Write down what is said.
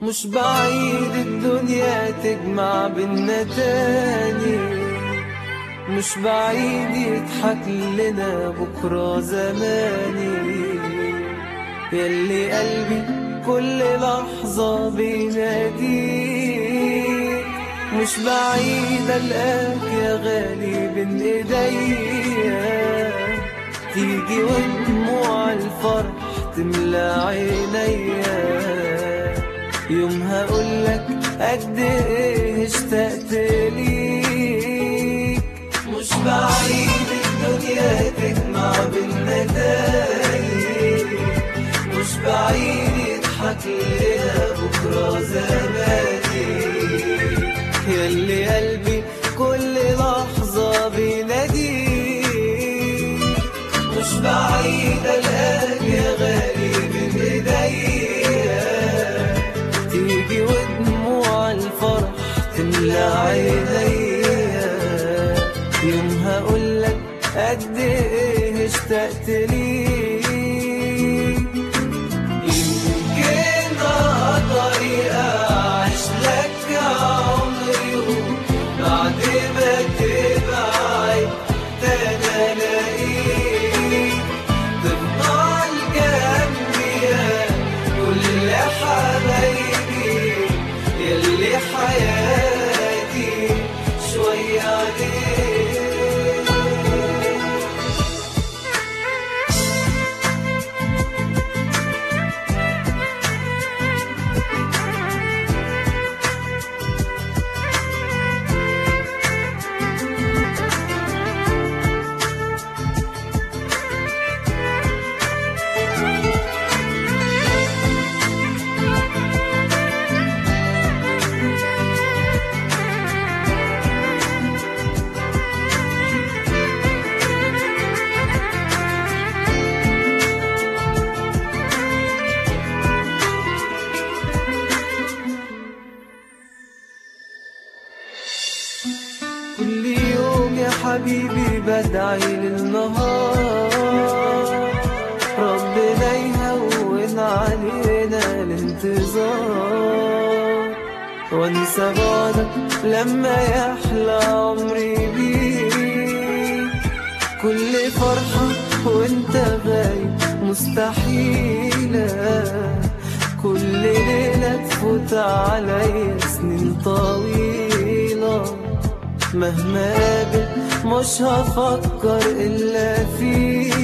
مش بعيد الدنيا تجمع بينا تاني مش بعيد يضحك لنا بكرة زماني يلي قلبي كل لحظة بيناديك مش بعيد ألقاك يا غالي بين ايديا تيجي ودموع الفرح تملى عينيا يوم هقولك قد ايه اشتقت ليك مش بعيد الدنيا تجمع بينا تاني مش بعيد يضحك لنا بكرة زماني يلي قلبي كل لحظة بيناديك مش بعيد الآن يا غالي من ايديا تيجي ودموع الفرح تملى عينيا يوم هقولك قد ايه اشتقت ليك يمكن اقدر اعيش لك عمري بعد ما تبعد تاني الاقيك تفضل جنبي يا كل حبايبي يلي حياتي شوية عليك كل يوم يا حبيبي بدعي للنهار ربنا يهون علينا الانتظار وانسى بعدك لما يحلى عمري بيك كل فرحة وانت غايب مستحيلة كل ليلة تفوت عليا سنين طويلة مهما قابل مش هفكر إلا فيك